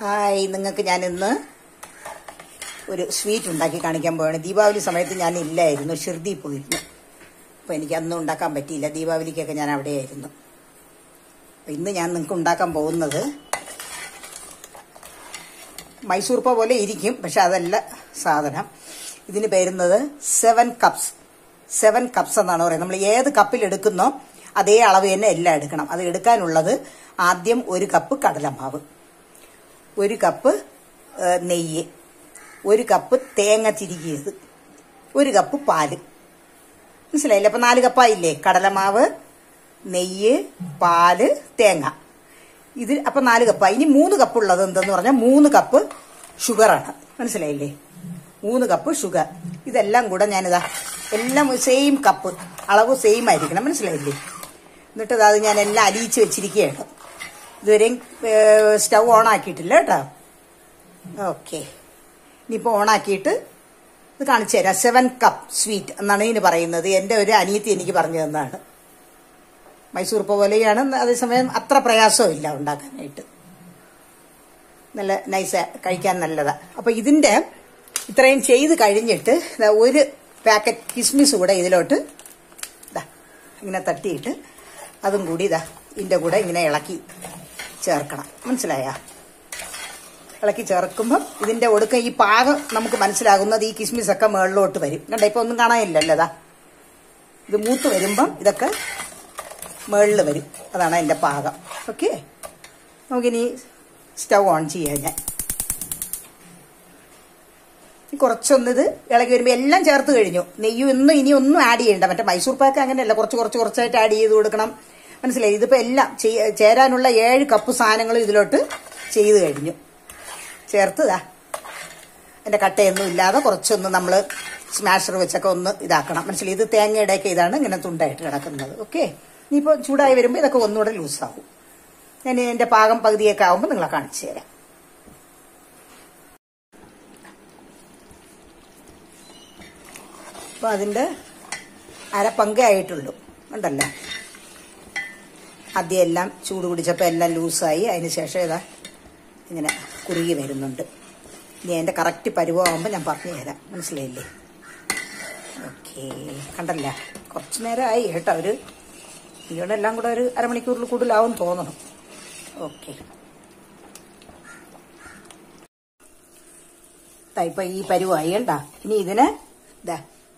hi നിങ്ങൾക്ക് ഞാൻ ഇന്ന് ഒരു സ്വീറ്റ് ഉണ്ടാക്കി കാണിക്കാൻ പോവാണ് ദീപാവലി സമയത്ത് ഞാൻ ഇല്ലായിരുന്നു ഷിർദി പോയിരുന്നു അപ്പോൾ എനിക്ക് അന്നും ഉണ്ടാക്കാൻ പറ്റിയില്ല ദീപാവലിക്കൊക്കെ ഞാൻ അവിടെയായിരുന്നു അപ്പോൾ ഇന്ന് ഞാൻ നിങ്ങൾക്ക് ഉണ്ടാക്കാൻ പോകുന്നത് മൈസൂർ പ പോലെ ഇരിക്കും പക്ഷെ അതല്ല സാധനം ഇതിന് പേരുന്നത് സെവൻ കപ്സ് സെവൻ കപ്സ് എന്നാണ് പറയുന്നത് നമ്മൾ ഏത് കപ്പിൽ എടുക്കുന്നോ അതേ അളവ് തന്നെ എല്ലാം എടുക്കണം അത് എടുക്കാനുള്ളത് ആദ്യം ഒരു കപ്പ് കടലമാവ് ഒരു കപ്പ് ഏ, നെയ്യ് ഒരു കപ്പ് തേങ്ങ ചിരികിയത് ഒരു കപ്പ് പാല് മനസ്സിലായില്ലേ അപ്പൊ നാല് കപ്പായില്ലേ കടലമാവ് നെയ്യ് പാല് തേങ്ങ ഇത് അപ്പൊ നാല് കപ്പായി ഇനി മൂന്ന് കപ്പ് ഉള്ളത് എന്തെന്ന് പറഞ്ഞാൽ മൂന്ന് കപ്പ് ഷുഗറാണ് മനസ്സിലായില്ലേ മൂന്ന് കപ്പ് ഷുഗർ ഇതെല്ലാം കൂടെ ഞാനിതാ എല്ലാം സെയിം കപ്പ് അളവ് സെയിം ആയിരിക്കണം മനസ്സിലായില്ലേ എന്നിട്ട് അത് ഞാൻ എല്ലാം അലിയിച്ച് വെച്ചിരിക്കുകയാണ് ഇതുവരെയും സ്റ്റൗ ഓൺ ആക്കിയിട്ടില്ല കേട്ടോ ഓക്കെ ഇനിയിപ്പോൾ ഓണാക്കിയിട്ട് ഇത് കാണിച്ചു തരാം സെവൻ കപ്പ് സ്വീറ്റ് എന്നാണ് ഇതിന് പറയുന്നത് എൻ്റെ ഒരു അനിയത്തി എനിക്ക് പറഞ്ഞു തന്നതാണ് മൈസൂർ പ പോലെയാണ് അതേസമയം അത്ര പ്രയാസവും ഇല്ല ഉണ്ടാക്കാനായിട്ട് നല്ല നൈസ് കഴിക്കാൻ നല്ലതാ അപ്പൊ ഇതിന്റെ ഇത്രയും ചെയ്ത് കഴിഞ്ഞിട്ട് ദാ ഒരു പാക്കറ്റ് കിസ്മിസ് കൂടെ ഇതിലോട്ട് ഇതാ ഇങ്ങനെ തട്ടിയിട്ട് അതും കൂടി ഇതാ ഇതിന്റെ കൂടെ ഇങ്ങനെ ഇളക്കി ചേർക്കണം മനസ്സിലായാ ഇളക്കി ചേർക്കുമ്പം ഇതിന്റെ ഒടുക്കം ഈ പാകം നമുക്ക് മനസ്സിലാകുന്നത് ഈ കിസ്മിസ് ഒക്കെ മുകളിലോട്ട് വരും കണ്ട ഇപ്പൊ ഒന്നും കാണാനില്ലല്ലോ ഇതാ ഇത് മൂത്ത് വരുമ്പം ഇതൊക്കെ മുകളിൽ വരും അതാണ് അതിന്റെ പാകം ഓക്കെ നമുക്കിനി സ്റ്റൗ ഓൺ ചെയ്യാം ഞാൻ ഇനി കുറച്ചൊന്ന് ഇത് ഇളകി വരുമ്പോൾ എല്ലാം ചേർത്ത് കഴിഞ്ഞു നെയ്യും ഒന്നും ഇനി ഒന്നും ആഡ് ചെയ്യണ്ട മറ്റേ മൈസൂർ പാക്ക് അങ്ങനെയല്ല കുറച്ച് കുറച്ച് കുറച്ചായിട്ട് ആഡ് ചെയ്ത് കൊടുക്കണം മനസ്സിലായി ഇതിപ്പോൾ എല്ലാം ചെയ്യ- ചേരാനുള്ള ഏഴ് കപ്പ് സാധനങ്ങളും ഇതിലോട്ട് ചെയ്ത് കഴിഞ്ഞു ചേർത്തതാ അതിന്റെ കട്ടയൊന്നും ഇല്ലാതെ കുറച്ചൊന്ന് നമ്മൾ സ്മാഷർ വെച്ചൊക്കെ ഒന്ന് ഇതാക്കണം മനസ്സിലായി ഇത് തേങ്ങയുടെയൊക്കെ ഇതാണ് ഇങ്ങനെ തുണ്ടായിട്ട് കിടക്കുന്നത് ഓക്കെ ഇനിയിപ്പോൾ ചൂടായി വരുമ്പോൾ ഇതൊക്കെ ഒന്നുകൂടെ ലൂസാവും ഞാൻ ഇതിന്റെ പാകം പകുതിയൊക്കെ ആകുമ്പോൾ നിങ്ങളെ കാണിച്ചു തരാം അപ്പോൾ അതിന്റെ അരപ്പങ്കേ ആയിട്ടുള്ളൂ ഉണ്ടല്ലോ ആദ്യം എല്ലാം ചൂട് പിടിച്ചപ്പോൾ എല്ലാം ലൂസായി അതിന് ശേഷം ഇതാ ഇങ്ങനെ കുറുകി വരുന്നുണ്ട് ഇനി അതിൻ്റെ കറക്റ്റ് പരുവമാകുമ്പോൾ ഞാൻ പറഞ്ഞു തരാം മനസ്സിലായില്ലേ ഓക്കെ കണ്ടല്ല കുറച്ച് നേരമായി കേട്ടോ ഒരു ഇതിവിടെ എല്ലാം കൂടെ ഒരു അരമണിക്കൂറിൽ കൂടുതലാവും തോന്നണം ഓക്കെ ഇപ്പം ഈ പരുവായി കണ്ടാ ഇനി ഇതിന് ഇതാ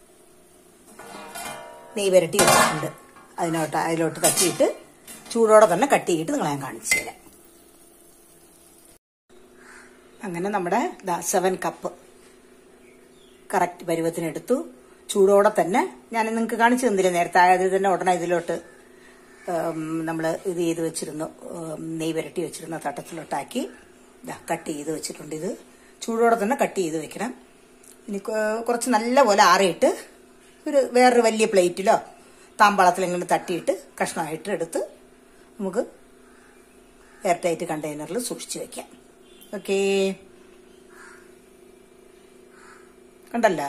നെയ് വരട്ടി വെച്ചിട്ടുണ്ട് അതിനോട്ട് അതിലോട്ട് തട്ടിയിട്ട് ചൂടോടെ തന്നെ കട്ട് ചെയ്തിട്ട് നിങ്ങളെ ഞാൻ കാണിച്ചു തരാം അങ്ങനെ നമ്മുടെ ദാ സെവൻ കപ്പ് കറക്റ്റ് പരുവത്തിനെടുത്തു ചൂടോടെ തന്നെ ഞാൻ നിങ്ങൾക്ക് കാണിച്ചു തന്നില്ലേ നേരത്തെ അതിൽ തന്നെ ഉടനെ ഇതിലോട്ട് നമ്മൾ ഇത് ചെയ്ത് വെച്ചിരുന്നു ഉം, നെയ് വരട്ടി വെച്ചിരുന്ന തട്ടത്തിലോട്ടാക്കി ഇതാ കട്ട് ചെയ്ത് വെച്ചിട്ടുണ്ട് ഇത് ചൂടോടെ തന്നെ കട്ട് ചെയ്ത് വെക്കണം ഇനി കൊ- കുറച്ച് നല്ല പോലെ ആറിയിട്ട് ഒരു വേറൊരു വലിയ പ്ലേറ്റിലോ താമ്പാളത്തിലെങ്കിലും തട്ടിയിട്ട് കഷ്ണമായിട്ട് എടുത്ത് നമുക്ക് എയർ ടൈറ്റ് കണ്ടെയ്നറിൽ സൂക്ഷിച്ചു വെക്കാം ഓക്കേ കണ്ടല്ലോ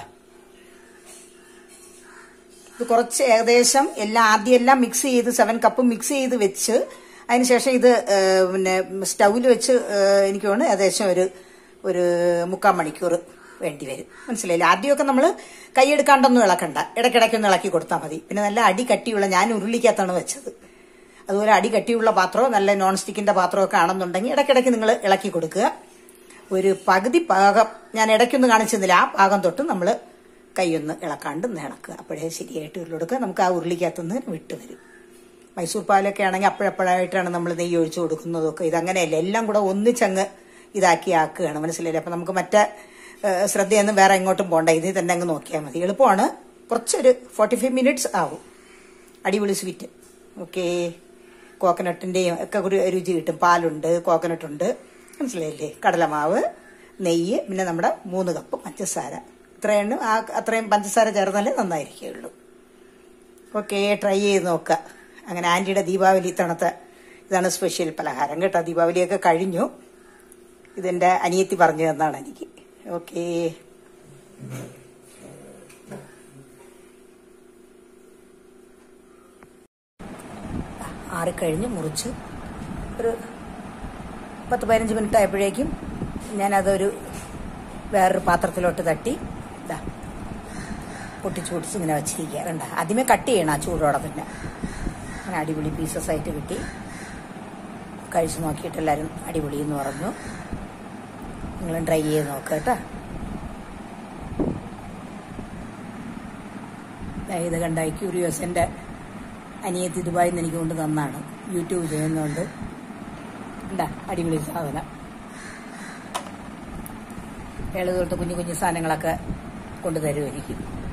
ഇത് കുറച്ച് ഏകദേശം എല്ലാം ആദ്യം എല്ലാം മിക്സ് ചെയ്ത് സെവൻ കപ്പ് മിക്സ് ചെയ്ത് വെച്ച് അതിനുശേഷം ഇത് ഏ, പിന്നെ സ്റ്റൗവിൽ വെച്ച് ഏ, എനിക്ക് തോന്നുന്നു ഏകദേശം ഒരു ഒരു മുക്കാൽ മണിക്കൂർ വേണ്ടി വരും മനസ്സിലായില്ലേ ആദ്യമൊക്കെ നമ്മൾ കൈയെടുക്കാണ്ടൊന്നും ഇളക്കണ്ട ഇടയ്ക്കിടയ്ക്കൊന്ന് ഇളക്കി കൊടുത്താൽ മതി പിന്നെ നല്ല അടി കട്ടിയുള്ള ഞാൻ ഉരുളിക്കകത്താണ് വെച്ചത് അതുപോലെ അടി കട്ടിയുള്ള പാത്രമോ നല്ല നോൺ സ്റ്റിക്കിന്റെ പാത്രമൊക്കെ ആണെന്നുണ്ടെങ്കിൽ ഇടയ്ക്കിടയ്ക്ക് നിങ്ങൾ ഇളക്കി കൊടുക്കുക ഒരു പകുതി പാകം ഞാൻ ഇടയ്ക്കൊന്ന് കാണിച്ചെന്നില്ല ആ പാകം തൊട്ട് നമ്മൾ കൈയൊന്ന് ഇളക്കാണ്ട് ഒന്ന് ഇളക്കുക അപ്പോഴേ ശരിയായിട്ട് ഉരുളെടുക്കുക നമുക്ക് ആ ഉരുളിക്കകത്തുനിന്ന് വിട്ട് വരും മൈസൂർ പാലൊക്കെ ആണെങ്കിൽ അപ്പോഴപ്പോഴായിട്ടാണ് നമ്മൾ നെയ്യ് ഒഴിച്ചു കൊടുക്കുന്നതൊക്കെ ഇതങ്ങനെയല്ല എല്ലാം കൂടെ ഒന്നിച്ചങ്ങ് ഇതാക്കി ആക്കുകയാണ് മനസ്സിലായില്ലേ അപ്പം നമുക്ക് മറ്റേ ഏഹ്, ശ്രദ്ധയൊന്നും വേറെ എങ്ങോട്ടും പോകണ്ട ഇതിൽ തന്നെ അങ്ങ് നോക്കിയാൽ മതി എളുപ്പമാണ് കുറച്ചൊരു ഫോർട്ടി ഫൈവ് മിനിറ്റ്സ് ആവും അടിപൊളി സ്വീറ്റ് ഓക്കെ കോക്കനട്ടിൻ്റെയും ഒക്കെ ഒരു രുചി കിട്ടും പാലുണ്ട് കോക്കനട്ട് ഉണ്ട് മനസ്സിലായില്ലേ കടലമാവ് നെയ്യ് പിന്നെ നമ്മുടെ മൂന്ന് കപ്പ് പഞ്ചസാര ഇത്രയാണ് ആ അത്രയും പഞ്ചസാര ചേർന്നാലേ നന്നായിരിക്കുകയുള്ളൂ ഓക്കെ ട്രൈ ചെയ്ത് നോക്കുക അങ്ങനെ ആൻറ്റിയുടെ ദീപാവലി തണുത്ത ഇതാണ് സ്പെഷ്യൽ പലഹാരം കേട്ടോ ദീപാവലിയൊക്കെ കഴിഞ്ഞു ഇതെൻ്റെ അനിയത്തി പറഞ്ഞു തന്നാണ് എനിക്ക് ഓക്കേ ആറിക്കഴിഞ്ഞ് മുറിച്ച് ഒരു പത്ത് പതിനഞ്ച് മിനിറ്റ് ആയപ്പോഴേക്കും ഞാനതൊരു വേറൊരു പാത്രത്തിലോട്ട് തട്ടി ഇതാ പൊട്ടിച്ച് പൊട്ടിച്ച് ഇങ്ങനെ വെച്ചിരിക്കുക കണ്ട ആദ്യമേ കട്ട് ചെയ്യണം ആ ചൂടോടെ തന്നെ അങ്ങനെ അടിപൊളി പീസസ് ആയിട്ട് കിട്ടി കഴിച്ചു നോക്കിയിട്ട് എല്ലാവരും അടിപൊളി എന്ന് പറഞ്ഞു നിങ്ങളും ട്രൈ ചെയ്ത് നോക്കുക കേട്ടോ ദാ ഇത് കണ്ട ക്യൂരിയോസിൻ്റെ അനിയത്തി ദുബായിൽ നിന്ന് എനിക്ക് കൊണ്ട് തന്നാണ് യൂട്യൂബ് ചെയ്യുന്നതുകൊണ്ട് എന്താ അടിപൊളി സാധനം ഏഴ് തൊട്ട് കുഞ്ഞു കുഞ്ഞു സാധനങ്ങളൊക്കെ കൊണ്ടുതരും എനിക്ക്